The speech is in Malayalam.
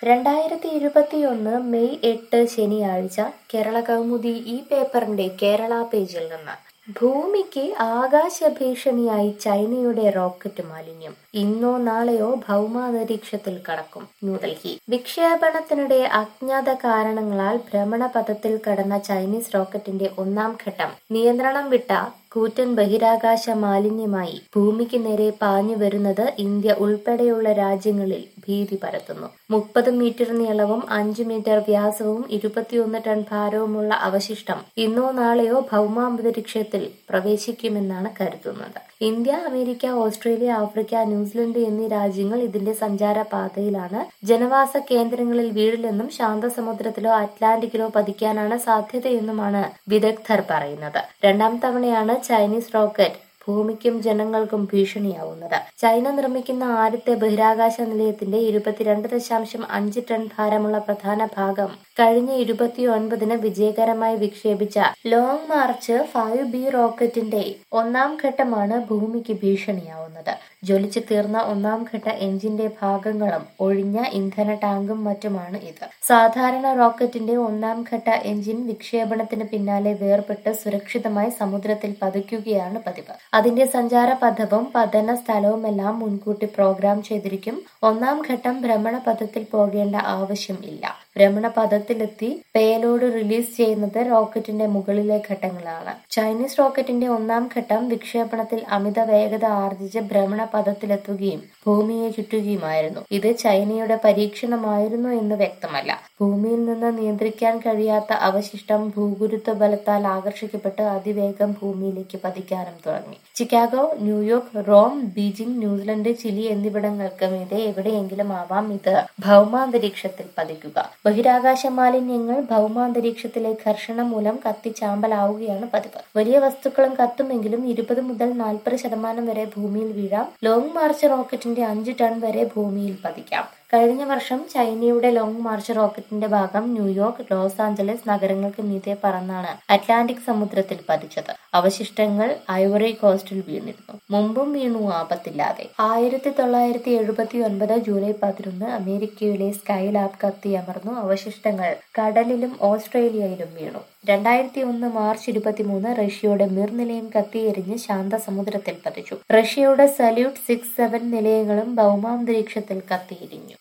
രണ്ടായിരത്തി ഇരുപത്തിയൊന്ന് മെയ് എട്ട് ശനിയാഴ്ച കേരള കൗമുദി ഈ പേപ്പറിന്റെ കേരള പേജിൽ നിന്ന് ഭൂമിക്ക് ആകാശ ഭീഷണിയായി ചൈനയുടെ റോക്കറ്റ് മാലിന്യം ഇന്നോ നാളെയോ ഭൗമാന്തരീക്ഷത്തിൽ കടക്കും ന്യൂഡൽഹി വിക്ഷേപണത്തിനിടെ അജ്ഞാത കാരണങ്ങളാൽ ഭ്രമണപഥത്തിൽ കടന്ന ചൈനീസ് റോക്കറ്റിന്റെ ഒന്നാം ഘട്ടം നിയന്ത്രണം വിട്ട കൂറ്റൻ ബഹിരാകാശ മാലിന്യമായി ഭൂമിക്ക് നേരെ പാഞ്ഞു വരുന്നത് ഇന്ത്യ ഉൾപ്പെടെയുള്ള രാജ്യങ്ങളിൽ ഭീതി പരത്തുന്നു മുപ്പത് മീറ്റർ നീളവും അഞ്ച് മീറ്റർ വ്യാസവും ഇരുപത്തിയൊന്ന് ടൺ ഭാരവുമുള്ള അവശിഷ്ടം ഇന്നോ നാളെയോ ഭൗമാന്തരീക്ഷത്തിൽ പ്രവേശിക്കുമെന്നാണ് കരുതുന്നത് India America Australia Africa New Zealand എന്നീ രാജ്യങ്ങൾ ഇതിന്റെ സഞ്ചാര പാതയിലാണ് ജനവാസ കേന്ദ്രങ്ങളിൽ വീഴില്ലെന്നും ശാന്തസമുദ്രത്തിലോ അറ്റ്ലാന്റിക്കിലോ പതിക്കാനാണ് സാധ്യതയെന്നുമാണ് വിദഗ്ധർ പറയുന്നത് രണ്ടാം തവണയാണ് ചൈനീസ് റോക്കറ്റ് ഭൂമിക്കും ജനങ്ങൾക്കും ഭീഷണിയാവുന്നത് ചൈന നിർമ്മിക്കുന്ന ആദ്യത്തെ ബഹിരാകാശ നിലയത്തിന്റെ ഇരുപത്തിരണ്ട് ദശാംശം അഞ്ച് ടൺ ഭാരമുള്ള പ്രധാന ഭാഗം കഴിഞ്ഞ ഇരുപത്തിയൊൻപതിന് വിജയകരമായി വിക്ഷേപിച്ച ലോങ് മാർച്ച് ഫൈവ് ബി റോക്കറ്റിന്റെ ഒന്നാം ഘട്ടമാണ് ഭൂമിക്ക് ഭീഷണിയാവുന്നത് ജ്വലിച്ചു തീർന്ന ഒന്നാം ഘട്ട എഞ്ചിന്റെ ഭാഗങ്ങളും ഒഴിഞ്ഞ ഇന്ധന ടാങ്കും മറ്റുമാണ് ഇത് സാധാരണ റോക്കറ്റിന്റെ ഒന്നാം ഘട്ട എഞ്ചിൻ വിക്ഷേപണത്തിന് പിന്നാലെ വേർപെട്ട് സുരക്ഷിതമായി സമുദ്രത്തിൽ പതിക്കുകയാണ് പതിവ് അതിന്റെ സഞ്ചാര പഥവും പതന സ്ഥലവുമെല്ലാം മുൻകൂട്ടി പ്രോഗ്രാം ചെയ്തിരിക്കും ഒന്നാം ഘട്ടം ഭ്രമണപഥത്തിൽ പോകേണ്ട ആവശ്യം ഇല്ല ഭ്രമണപഥത്തിലെത്തി പേലോഡ് റിലീസ് ചെയ്യുന്നത് റോക്കറ്റിന്റെ മുകളിലെ ഘട്ടങ്ങളാണ് ചൈനീസ് റോക്കറ്റിന്റെ ഒന്നാം ഘട്ടം വിക്ഷേപണത്തിൽ അമിത വേഗത ആർജിച്ച് ഭ്രമണപഥത്തിലെത്തുകയും ഭൂമിയെ ചുറ്റുകയുമായിരുന്നു ഇത് ചൈനയുടെ പരീക്ഷണമായിരുന്നു എന്ന് വ്യക്തമല്ല ഭൂമിയിൽ നിന്ന് നിയന്ത്രിക്കാൻ കഴിയാത്ത അവശിഷ്ടം ഭൂഗുരുത്വ ബലത്താൽ ആകർഷിക്കപ്പെട്ട് അതിവേഗം ഭൂമിയിലേക്ക് പതിക്കാനും തുടങ്ങി Chicago New York Rome Beijing New Zealand Chile എന്നിവിടങ്ങൾക്ക് മീതെ എവിടെയെങ്കിലും ആവാം ഇത് ഭൗമാന്തരീക്ഷത്തിൽ പതിക്കുക ബഹിരാകാശ മാലിന്യങ്ങൾ ഭൗമാന്തരീക്ഷത്തിലെ ഘർഷണം മൂലം കത്തിച്ചാമ്പലാവുകയാണ് പതിവ് വലിയ വസ്തുക്കളും കത്തുമെങ്കിലും ഇരുപത് മുതൽ നാൽപ്പത് ശതമാനം വരെ ഭൂമിയിൽ വീഴാം ലോങ് മാർച്ച് റോക്കറ്റിന്റെ അഞ്ച് ടൺ വരെ ഭൂമിയിൽ പതിക്കാം കഴിഞ്ഞ വർഷം ചൈനയുടെ ലോങ് മാർച്ച് റോക്കറ്റിന്റെ ഭാഗം ന്യൂയോർക്ക് ലോസ് ആഞ്ചലസ് നഗരങ്ങൾക്ക് മീതെ പറന്നാണ് അറ്റ്ലാന്റിക് സമുദ്രത്തിൽ പതിച്ചത് അവശിഷ്ടങ്ങൾ ഐവറി കോസ്റ്റിൽ വീണിരുന്നു മുമ്പും വീണു ആപത്തില്ലാതെ ആയിരത്തി തൊള്ളായിരത്തി എഴുപത്തി ഒൻപത് ജൂലൈ പതിനൊന്ന് അമേരിക്കയിലെ സ്കൈലാബ് കത്തിയമർന്നു അവശിഷ്ടങ്ങൾ കടലിലും ഓസ്ട്രേലിയയിലും വീണു രണ്ടായിരത്തി ഒന്ന് മാർച്ച് ഇരുപത്തിമൂന്ന് റഷ്യയുടെ മിർ നിലയം കത്തിയെരിഞ്ഞ് ശാന്തസമുദ്രത്തിൽ പതിച്ചു റഷ്യയുടെ സല്യൂട്ട് സിക്സ് സെവൻ നിലയങ്ങളും ഭൗമാന്തരീക്ഷത്തിൽ കത്തിയിരിഞ്ഞു